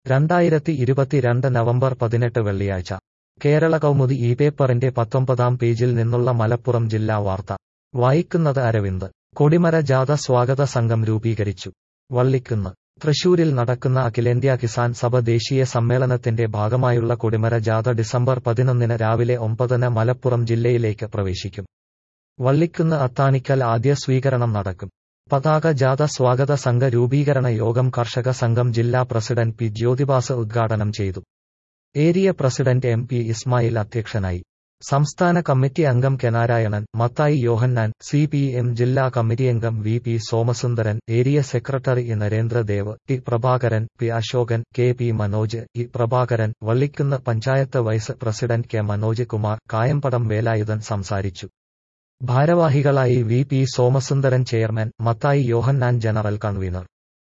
രണ്ടായിരത്തി ഇരുപത്തിരണ്ട് നവംബർ പതിനെട്ട് വെള്ളിയാഴ്ച കേരള കൗമുദി ഈ പേപ്പറിന്റെ പത്തൊമ്പതാം പേജിൽ നിന്നുള്ള മലപ്പുറം ജില്ലാ വാർത്ത വായിക്കുന്നത് അരവിന്ദ് കൊടിമര ജാഥ സ്വാഗത സംഘം രൂപീകരിച്ചു വള്ളിക്കുന്ന് തൃശൂരിൽ നടക്കുന്ന അഖിലേന്ത്യാ കിസാൻ സഭ ദേശീയ സമ്മേളനത്തിന്റെ ഭാഗമായുള്ള കൊടിമര ജാഥ ഡിസംബർ പതിനൊന്നിന് രാവിലെ ഒമ്പതിന് മലപ്പുറം ജില്ലയിലേക്ക് പ്രവേശിക്കും വള്ളിക്കുന്ന് അത്താണിക്കൽ ആദ്യ സ്വീകരണം നടക്കും പതാക ജാഥ സ്വാഗത സംഘ രൂപീകരണ യോഗം കർഷക സംഘം ജില്ലാ പ്രസിഡന്റ് പി ജ്യോതിബാസ് ഉദ്ഘാടനം ചെയ്തു area president M P Ismail അധ്യക്ഷനായി സംസ്ഥാന കമ്മിറ്റി അംഗം K Narayanan Mathai Yohannan C P M ജില്ലാ കമ്മിറ്റി അംഗം V P Somasundaran area secretary E Narendradev T Prabhakaran P Ashokan K P Manoj E Prabhakaran Vallikkunnu panchayat vice president K Manoj Kumar Kayampadam Velayudhan സംസാരിച്ചു ഭാരവാഹികളായി V P Somasundaran chairman Mathai Yohannan general convener